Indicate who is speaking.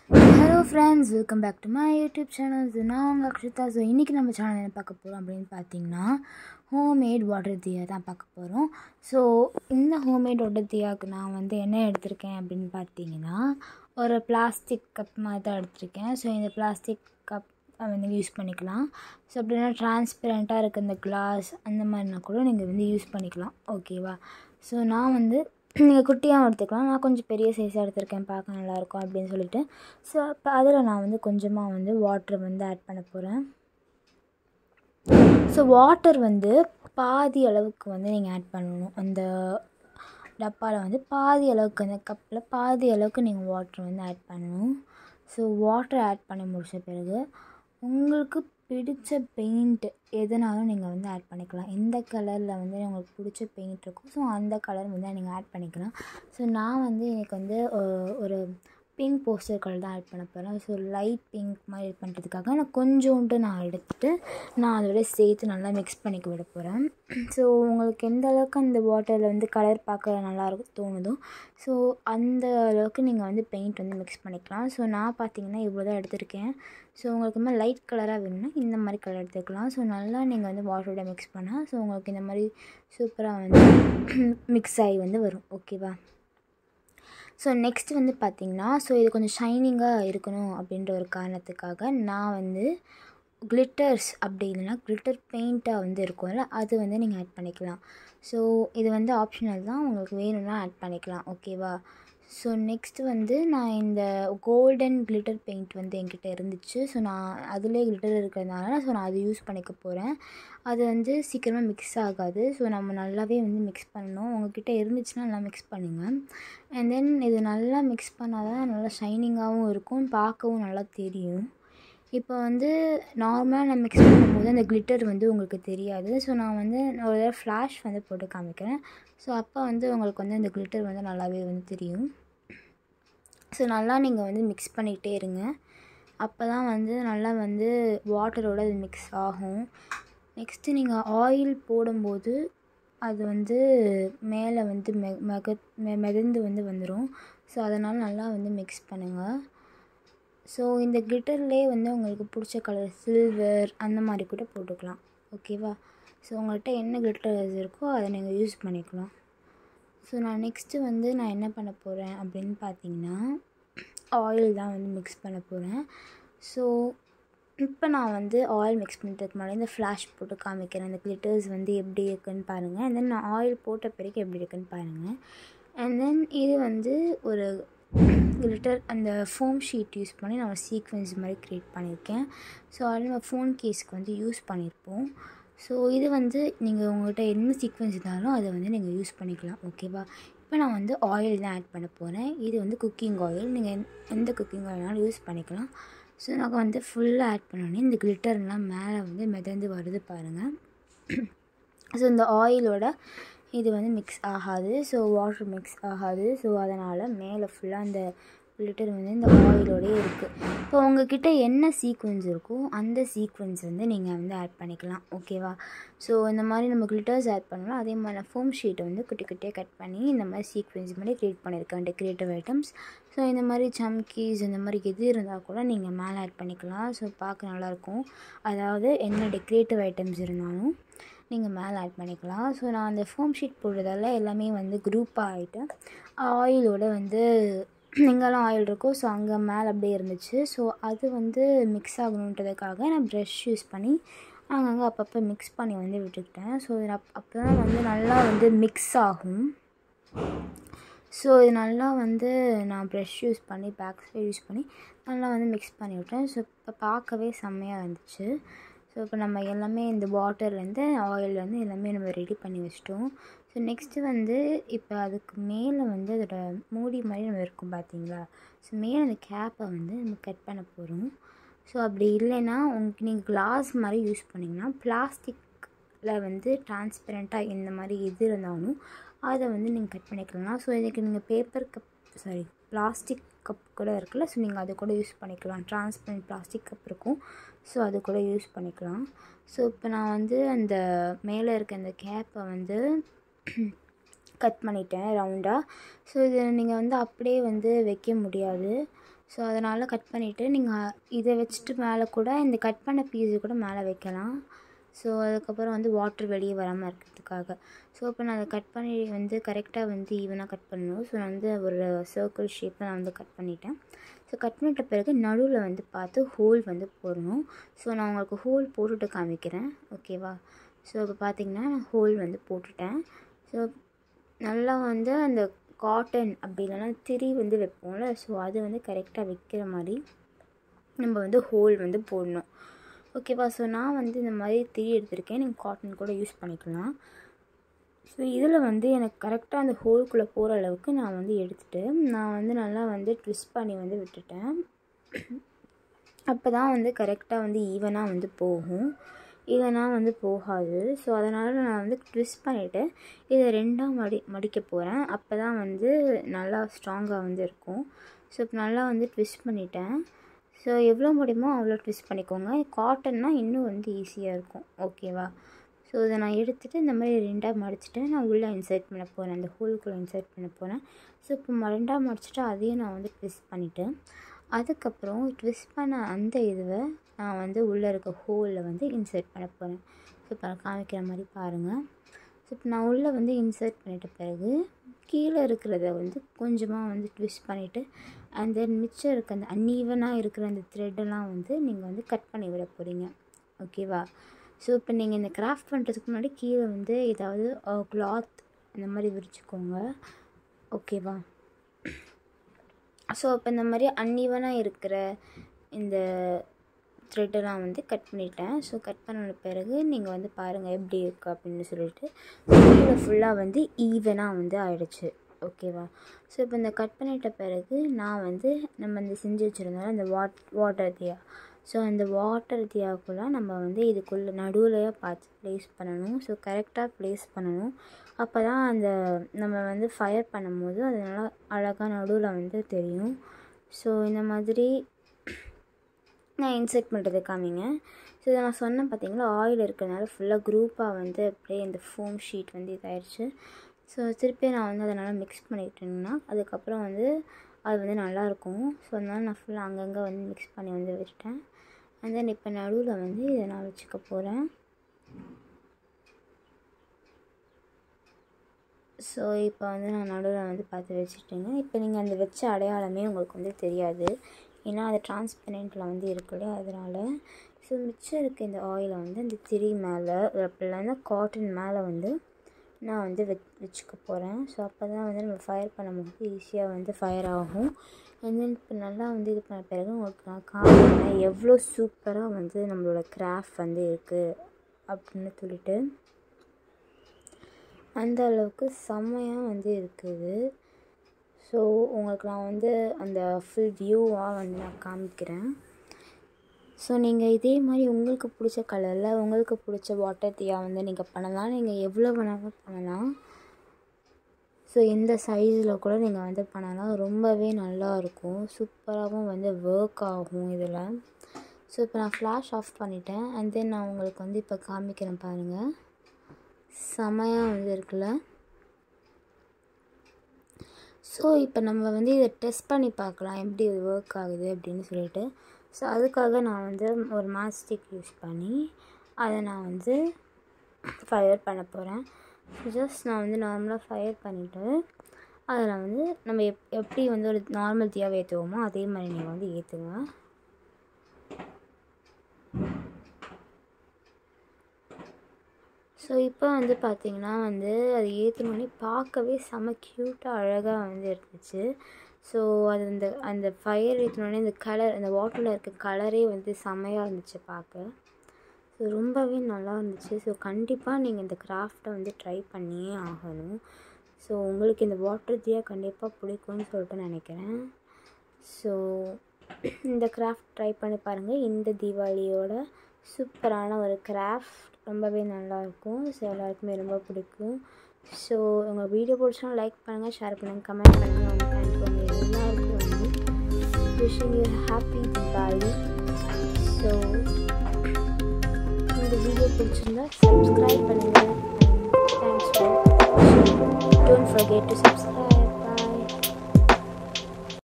Speaker 1: hello friends welcome back to my YouTube channel இது நான் உங்கள் அக்ஷிதா ஸோ இன்றைக்கி நம்ம சேனல் என்ன பார்க்க போகிறோம் அப்படின்னு பார்த்தீங்கன்னா ஹோம்மேட் வாட்டர் தீயா தான் பார்க்க போகிறோம் ஸோ இந்த ஹோம்மேட் வாட்டர் தீயாவுக்கு நான் வந்து என்ன எடுத்திருக்கேன் அப்படின்னு பார்த்தீங்கன்னா ஒரு பிளாஸ்டிக் கப் மாதிரி தான் எடுத்திருக்கேன் ஸோ இந்த பிளாஸ்டிக் கப் வந்து யூஸ் பண்ணிக்கலாம் ஸோ அப்படின்னா டிரான்ஸ்பரண்ட்டாக இருக்க இந்த கிளாஸ் அந்த மாதிரினா கூட நீங்கள் வந்து யூஸ் பண்ணிக்கலாம் ஓகேவா ஸோ நான் வந்து நீங்கள் குட்டியாக எடுத்துக்கலாம் நான் கொஞ்சம் பெரிய சைஸாக எடுத்திருக்கேன் பார்க்க நல்லாயிருக்கும் அப்படின்னு சொல்லிட்டு ஸோ இப்போ அதில் நான் வந்து கொஞ்சமாக வந்து வாட்டர் வந்து ஆட் பண்ண போகிறேன் ஸோ வாட்டர் வந்து பாதி அளவுக்கு வந்து நீங்கள் ஆட் பண்ணணும் அந்த டப்பாவில் வந்து பாதி அளவுக்கு அந்த கப்பில் பாதி அளவுக்கு நீங்கள் வாட்டர் வந்து ஆட் பண்ணணும் ஸோ வாட்டர் ஆட் பண்ணி முடித்த பிறகு உங்களுக்கு பிடிச்ச பெயிண்ட் எதுனாலும் நீங்கள் வந்து ஆட் பண்ணிக்கலாம் எந்த கலரில் வந்து உங்களுக்கு பிடிச்ச பெயிண்ட் இருக்கோ ஸோ அந்த கலர் வந்து நீங்கள் ஆட் பண்ணிக்கலாம் ஸோ நான் வந்து எனக்கு வந்து ஒரு பிங்க் போஸ்டர் கலர் தான் ஆட் பண்ண போகிறேன் ஸோ லைட் பிங்க் மாதிரி இது பண்ணுறதுக்காக நான் கொஞ்சோண்டு நான் எடுத்துகிட்டு நான் அதோட சேர்த்து நல்லா மிக்ஸ் பண்ணிக்க விட போகிறேன் ஸோ உங்களுக்கு எந்த அளவுக்கு அந்த வாட்டரில் வந்து கலர் பார்க்க நல்லாயிருக்கும் தோணுதோ ஸோ அந்த அளவுக்கு நீங்கள் வந்து பெயிண்ட் வந்து மிக்ஸ் பண்ணிக்கலாம் ஸோ நான் பார்த்தீங்கன்னா இவ்வளோ தான் எடுத்திருக்கேன் ஸோ உங்களுக்கு மாதிரி லைட் கலராக வேணும்னா இந்த மாதிரி கலர் எடுத்துக்கலாம் ஸோ நல்லா நீங்கள் வந்து வாட்டரோட மிக்ஸ் பண்ணால் ஸோ உங்களுக்கு இந்த மாதிரி சூப்பராக வந்து மிக்ஸ் ஆகி வந்து வரும் ஓகேவா ஸோ நெக்ஸ்ட் வந்து பார்த்திங்கன்னா ஸோ இது கொஞ்சம் ஷைனிங்காக இருக்கணும் அப்படின்ற ஒரு காரணத்துக்காக நான் வந்து கிளிட்டர்ஸ் அப்படி இல்லைன்னா கிளிட்டர் பெயிண்ட்டாக வந்து இருக்கும்ல அது வந்து நீங்கள் ஆட் பண்ணிக்கலாம் ஸோ இது வந்து ஆப்ஷனல் தான் உங்களுக்கு வேணும்னா ஆட் பண்ணிக்கலாம் ஓகேவா ஸோ நெக்ஸ்ட்டு வந்து நான் இந்த கோல்டன் கிளிட்டர் பெயிண்ட் வந்து என்கிட்ட இருந்துச்சு ஸோ நான் அதிலே கிளிட்டர் இருக்கிறதுனால ஸோ நான் அது யூஸ் பண்ணிக்க போகிறேன் அது வந்து சீக்கிரமாக மிக்ஸ் ஆகாது ஸோ நம்ம நல்லாவே வந்து மிக்ஸ் பண்ணணும் உங்ககிட்ட இருந்துச்சுன்னா நல்லா மிக்ஸ் பண்ணுங்கள் அண்ட் தென் இது நல்லா மிக்ஸ் பண்ணால் தான் நல்லா ஷைனிங்காகவும் இருக்கும் பார்க்கவும் நல்லா தெரியும் இப்போ வந்து நார்மலாக நான் மிக்ஸ் பண்ணும்போது அந்த கிளிட்டர் வந்து உங்களுக்கு தெரியாது ஸோ நான் வந்து ஒரு தடவை ஃப்ளாஷ் வந்து போட்டு காமிக்கிறேன் ஸோ அப்போ வந்து உங்களுக்கு வந்து அந்த கிளிட்டர் வந்து நல்லாவே வந்து தெரியும் ஸோ நல்லா நீங்கள் வந்து மிக்ஸ் பண்ணிகிட்டே இருங்க அப்போ தான் வந்து நல்லா வந்து வாட்டரோட அது மிக்ஸ் ஆகும் நெக்ஸ்ட்டு நீங்கள் ஆயில் போடும்போது அது வந்து மேலே வந்து மெ மெக மெ மிதந்து வந்து வந்துடும் ஸோ அதனால் நல்லா வந்து மிக்ஸ் பண்ணுங்கள் ஸோ இந்த கிளிட்டர்லேயே வந்து உங்களுக்கு பிடிச்ச கலர் சில்வர் அந்த மாதிரி கூட போட்டுக்கலாம் ஓகேவா ஸோ உங்கள்கிட்ட என்ன கிளிட்டர்ஸ் இருக்கோ அதை நீங்கள் யூஸ் பண்ணிக்கலாம் ஸோ நான் நெக்ஸ்ட்டு வந்து நான் என்ன பண்ண போகிறேன் அப்படின்னு பார்த்தீங்கன்னா ஆயில் தான் வந்து மிக்ஸ் பண்ண போகிறேன் ஸோ இப்போ நான் வந்து ஆயில் மிக்ஸ் பண்ணுறதுக்கு முன்னாடி இந்த ஃப்ளாஷ் போட்டு காமிக்கிறேன் இந்த கிளிட்டர்ஸ் வந்து எப்படி இருக்குன்னு பாருங்கள் அண்ட் தென் நான் ஆயில் போட்ட பிறகு எப்படி இருக்குன்னு பாருங்கள் அண்ட் தென் இது வந்து ஒரு கிளிட்டர் அந்த ஃபோம் ஷீட் யூஸ் பண்ணி நான் ஒரு சீக்வன்ஸ் மாதிரி க்ரியேட் பண்ணியிருக்கேன் ஸோ அது நம்ம ஃபோன் கேஸ்க்கு வந்து யூஸ் பண்ணியிருப்போம் ஸோ இது வந்து நீங்கள் உங்கள்கிட்ட என்ன சீக்வன்ஸ் இருந்தாலும் அதை வந்து நீங்கள் யூஸ் பண்ணிக்கலாம் ஓகேவா இப்போ நான் வந்து ஆயில் தான் ஆட் பண்ண போகிறேன் இது வந்து குக்கிங் ஆயில் நீங்கள் எந்த குக்கிங் ஆயில்னாலும் யூஸ் பண்ணிக்கலாம் ஸோ நான் வந்து ஃபுல்லாக ஆட் பண்ணோன்னே இந்த கிளிட்டர்லாம் மேலே வந்து மிதந்து வருது பாருங்கள் ஸோ இந்த ஆயிலோட இது வந்து மிக்ஸ் ஆகாது ஸோ வாட்டர் மிக்ஸ் ஆகாது ஸோ அதனால் மேலே ஃபுல்லாக அந்த கிளிட்டர் வந்து இந்த ஆயிலோடயே இருக்குது இப்போ உங்ககிட்ட என்ன சீக்வன்ஸ் இருக்கோ அந்த சீக்வன்ஸ் வந்து நீங்கள் வந்து ஆட் பண்ணிக்கலாம் ஓகேவா ஸோ இந்த மாதிரி நம்ம கிளிட்டர்ஸ் ஆட் பண்ணலாம் அதே மாதிரி நான் ஃபோம் ஷீட்டை வந்து குட்டி குட்டியாக கட் பண்ணி இந்த மாதிரி சீக்வன்ஸ் மாதிரி க்ரியேட் பண்ணியிருக்கேன் டெக்கரேட்டிவ் ஐட்டம்ஸ் ஸோ இந்த மாதிரி சம்கீஸ் இந்த மாதிரி எது இருந்தால் கூட நீங்கள் மேலே ஆட் பண்ணிக்கலாம் ஸோ பார்க்க நல்லாயிருக்கும் அதாவது என்ன டெக்கரேட்டிவ் ஐட்டம்ஸ் இருந்தாலும் நீங்கள் மேலே ஆட் பண்ணிக்கலாம் ஸோ நான் அந்த ஃபோம் ஷீட் போடுறதால எல்லாமே வந்து குரூப்பாக ஆகிட்டு ஆயிலோட வந்து எங்கெல்லாம் ஆயில் இருக்கோ ஸோ அங்கே மேலே அப்படியே இருந்துச்சு ஸோ அது வந்து மிக்ஸ் ஆகணுன்றதுக்காக நான் ப்ரெஷ் யூஸ் பண்ணி அங்கங்கே அப்பப்போ மிக்ஸ் பண்ணி வந்து விட்டுக்கிட்டேன் ஸோ அப் அப்போ தான் வந்து நல்லா வந்து மிக்ஸ் ஆகும் ஸோ இது நல்லா வந்து நான் ப்ரெஷ் யூஸ் பண்ணி பேக் சைட் யூஸ் பண்ணி நல்லா வந்து மிக்ஸ் பண்ணி விட்டேன் ஸோ இப்போ பார்க்கவே செம்மையாக இருந்துச்சு ஸோ இப்போ நம்ம எல்லாமே இந்த வாட்டர்லேருந்து ஆயில்லேருந்து எல்லாமே நம்ம ரெடி பண்ணி வச்சிட்டோம் ஸோ நெக்ஸ்ட்டு வந்து இப்போ அதுக்கு மேலே வந்து அதோட மூடி மாதிரி நம்ம இருக்கும் பார்த்தீங்களா ஸோ மேலே அந்த கேப்பை வந்து நம்ம கட் பண்ண போகிறோம் ஸோ அப்படி இல்லைன்னா உங்களுக்கு நீங்கள் கிளாஸ் மாதிரி யூஸ் பண்ணிங்கன்னா பிளாஸ்டிக்கில் வந்து டிரான்ஸ்பரண்ட்டாக இந்த மாதிரி எது இருந்தாலும் அதை வந்து நீங்கள் கட் பண்ணிக்கலாம் ஸோ இதுக்கு நீங்கள் paper cup sorry plastic cup கூட இருக்குல்ல ஸோ நீங்கள் அதை கூட யூஸ் பண்ணிக்கலாம் டிரான்ஸ்பரண்ட் பிளாஸ்டிக் கப் இருக்கும் ஸோ அது கூட யூஸ் பண்ணிக்கலாம் ஸோ இப்போ நான் வந்து அந்த மேலே இருக்க அந்த கேப்பை வந்து கட் பண்ணிட்டேன் ரவுண்டாக ஸோ இது நீங்கள் வந்து அப்படியே வந்து வைக்க முடியாது ஸோ அதனால் கட் பண்ணிவிட்டு நீங்கள் இதை வச்சுட்டு மேலே கூட இந்த கட் பண்ண பீஸு கூட மேலே வைக்கலாம் ஸோ அதுக்கப்புறம் வந்து வாட்டர் வெளியே வராமல் இருக்கிறதுக்காக ஸோ இப்போ நான் அதை கட் பண்ணி வந்து கரெக்டாக வந்து ஈவனாக கட் பண்ணணும் ஸோ நான் வந்து ஒரு சர்க்கிள் ஷேப்பில் நான் வந்து கட் பண்ணிட்டேன் ஸோ கட் பண்ணிட்ட பிறகு நடுவில் வந்து பார்த்து ஹோல் வந்து போடணும் ஸோ நான் உங்களுக்கு ஹோல் போட்டுட்டு காமிக்கிறேன் ஓகேவா ஸோ இப்போ பார்த்தீங்கன்னா நான் ஹோல் வந்து போட்டுட்டேன் ஸோ நல்லா வந்து அந்த காட்டன் அப்படி இல்லைன்னா திரி வந்து வைப்போம்ல ஸோ அது வந்து கரெக்டாக வைக்கிற மாதிரி நம்ம வந்து ஹோல் வந்து போடணும் ஓகேவா ஸோ நான் வந்து இந்த மாதிரி திரி எடுத்திருக்கேன் நீங்கள் காட்டன் கூட யூஸ் பண்ணிக்கலாம் ஸோ இதில் வந்து எனக்கு கரெக்டாக அந்த ஹோல்குள்ளே போகிற அளவுக்கு நான் வந்து எடுத்துகிட்டு நான் வந்து நல்லா வந்து ட்விஸ்ட் பண்ணி வந்து விட்டுட்டேன் அப்போ தான் வந்து கரெக்டாக வந்து ஈவனாக வந்து போகும் இல்லைனா வந்து போகாது ஸோ அதனால் நான் வந்து ட்விஸ்ட் பண்ணிவிட்டு இதை ரெண்டாக மடி மடிக்க போகிறேன் அப்போ தான் வந்து நல்லா ஸ்ட்ராங்காக வந்து இருக்கும் ஸோ இப்போ நல்லா வந்து ட்விஸ்ட் பண்ணிட்டேன் ஸோ எவ்வளோ முடியுமோ அவ்வளோ ட்விஸ்ட் பண்ணிக்கோங்க காட்டன்னா இன்னும் வந்து ஈஸியாக இருக்கும் ஓகேவா ஸோ இதை நான் எடுத்துகிட்டு இந்த மாதிரி ரெண்டாக மடிச்சுட்டு நான் உள்ளே இன்சர்ட் பண்ண போகிறேன் அந்த ஹோல்குள்ளே இன்சர்ட் பண்ண போகிறேன் ஸோ இப்போ ரெண்டாக மடிச்சுட்டு அதையும் நான் வந்து ட்விஸ்ட் பண்ணிவிட்டேன் அதுக்கப்புறம் ட்விஸ்ட் பண்ண அந்த இதுவை நான் வந்து உள்ளே இருக்க ஹோலில் வந்து இன்சர்ட் பண்ண போகிறேன் ஸோ இப்போ காமிக்கிற மாதிரி பாருங்கள் ஸோ இப்போ நான் உள்ளே வந்து இன்சர்ட் பண்ணிட்ட பிறகு கீழே இருக்கிறத வந்து கொஞ்சமாக வந்து ட்விஸ்ட் பண்ணிவிட்டு அண்ட் தென் மிச்சம் இருக்க அந்த அன்ஈவனாக இருக்கிற அந்த த்ரெட்டெல்லாம் வந்து நீங்கள் வந்து கட் பண்ணி விட போகிறீங்க ஓகேவா ஸோ இப்போ நீங்கள் இந்த கிராஃப்ட் பண்ணுறதுக்கு முன்னாடி கீழே வந்து ஏதாவது கிளாத் இந்த மாதிரி விரிச்சுக்கோங்க ஓகேவா ஸோ அப்போ இந்த மாதிரி அன்ஈவனாக இருக்கிற இந்த த்ரெட்டெல்லாம் வந்து கட் பண்ணிட்டேன் ஸோ கட் பண்ண பிறகு நீங்கள் வந்து பாருங்கள் எப்படி இருக்குது அப்படின்னு சொல்லிட்டு கீழே ஃபுல்லாக வந்து ஈவனாக வந்து ஆயிடுச்சு ஓகேவா ஸோ இப்போ இந்த கட் பண்ணிட்ட பிறகு நான் வந்து நம்ம இந்த செஞ்சு வச்சுருந்தோம் அந்த வாட் வாட்டர் தியா ஸோ அந்த வாட்டர் தியாவுக்குள்ளே நம்ம வந்து இதுக்குள்ளே நடுவுலையே பார்த்து ப்ளேஸ் பண்ணணும் ஸோ கரெக்டாக ப்ளேஸ் பண்ணணும் அப்போ தான் அந்த நம்ம வந்து ஃபயர் பண்ணும்போது அது நல்லா அழகாக நடுவில் வந்து தெரியும் ஸோ இந்த மாதிரி நான் இன்செர்ட் பண்ணுறது காமிங்க ஸோ இதை நான் சொன்னேன் பார்த்தீங்களா ஆயில் இருக்கிறதுனால ஃபுல்லாக குரூப்பாக வந்து அப்படியே இந்த ஃபோம் ஷீட் வந்து இதாயிடுச்சு ஸோ திருப்பி நான் வந்து அதை நல்லா மிக்ஸ் பண்ணிக்கிட்டேங்கன்னா அதுக்கப்புறம் வந்து அது வந்து நல்லாயிருக்கும் ஸோ அதனால் நான் ஃபுல்லாக அங்கங்கே வந்து மிக்ஸ் பண்ணி வந்து வச்சுட்டேன் அண்ட் தென் இப்போ நடுவில் வந்து இதை நான் வச்சுக்க போகிறேன் ஸோ இப்போ வந்து நான் நடுவில் வந்து பார்த்து வச்சுட்டேங்க இப்போ நீங்கள் அந்த வச்ச அடையாளமே உங்களுக்கு வந்து தெரியாது ஏன்னா அது டிரான்ஸ்பரண்ட்டில் வந்து இருக்கு இல்லையா அதனால் ஸோ மிச்சம் இருக்க இந்த ஆயிலை வந்து அந்த திரி மேலே அப்படி இல்லைன்னா காட்டன் மேலே வந்து நான் வந்து வெ வச்சுக்க போகிறேன் ஸோ அப்போ தான் வந்து நம்ம ஃபயர் பண்ணும்போது ஈஸியாக வந்து ஃபயர் ஆகும் அண்ட் தென் இப்போ நல்லா வந்து இது பண்ண பிறகு உங்களுக்கு நான் காமிக்கிறேன் எவ்வளோ சூப்பராக வந்து நம்மளோட கிராஃப்ட் வந்து இருக்குது அப்படின்னு சொல்லிட்டு அந்த அளவுக்கு செம்மையாக வந்து இருக்குது ஸோ உங்களுக்கு நான் வந்து அந்த ஃபுல் வியூவாக வந்து நான் காமிக்கிறேன் ஸோ நீங்கள் இதே மாதிரி உங்களுக்கு பிடிச்ச கலரில் உங்களுக்கு பிடிச்ச வாட்டர் தீயா வந்து நீங்கள் பண்ணலாம் நீங்கள் எவ்வளோ வேணாலும் பண்ணலாம் ஸோ எந்த சைஸில் கூட நீங்கள் வந்து பண்ணலாம் ரொம்பவே நல்லாயிருக்கும் சூப்பராகவும் வந்து ஒர்க் ஆகும் இதில் ஸோ இப்போ நான் ஃப்ளாஷ் ஆஃப் பண்ணிட்டேன் அண்ட் தென் நான் உங்களுக்கு வந்து இப்போ காமிக்கிறேன் பாருங்கள் செமையாக வந்து இருக்குல்ல ஸோ இப்போ நம்ம வந்து இதை டெஸ்ட் பண்ணி பார்க்கலாம் எப்படி இது ஒர்க் ஆகுது அப்படின்னு சொல்லிட்டு ஸோ அதுக்காக நான் வந்து ஒரு மாஸ்டிக் யூஸ் பண்ணி அதை நான் வந்து ஃபயர் பண்ண போகிறேன் ஜஸ்ட் நான் வந்து நார்மலாக ஃபயர் பண்ணிவிட்டு அதில் வந்து நம்ம எப் எப்படி வந்து ஒரு நார்மல் தீயாக ஏற்றுவோமோ அதே மாதிரி நீங்கள் வந்து ஏற்றுங்க ஸோ இப்போ வந்து பார்த்திங்கன்னா வந்து அது ஏற்றினோடனே பார்க்கவே செம க்யூட்டாக அழகாக வந்து இருந்துச்சு ஸோ அது அந்த அந்த ஃபயர் ஏற்றினோடனே இந்த கலர் அந்த வாட்டரில் இருக்க கலரே வந்து செமையாக இருந்துச்சு பார்க்க ஸோ ரொம்பவே நல்லா இருந்துச்சு ஸோ கண்டிப்பாக நீங்கள் இந்த கிராஃப்டை வந்து ட்ரை பண்ணியே ஆகணும் ஸோ உங்களுக்கு இந்த வாட்டர் தீயா கண்டிப்பாக பிடிக்கும்னு சொல்லிட்டு நினைக்கிறேன் ஸோ இந்த கிராஃப்ட் ட்ரை பண்ணி பாருங்கள் இந்த தீபாவளியோட சூப்பரான ஒரு கிராஃப்ட் ரொம்பவே நல்லாயிருக்கும் ஸோ எல்லாருக்குமே ரொம்ப பிடிக்கும் ஸோ உங்கள் வீடியோ பிடிச்சா லைக் பண்ணுங்கள் ஷேர் பண்ணுங்கள் கமெண்ட் பண்ணுங்கள் உங்கள் ஃப்ரெண்ட்ஸ் உங்கள் எல்லாருக்கும் வந்து wishing you happy Deepavali so இந்த வீடியோ பிடிச்சிருந்தா சப்ஸ்கிரைப் பண்ணுங்கள் thanks for don't forget to subscribe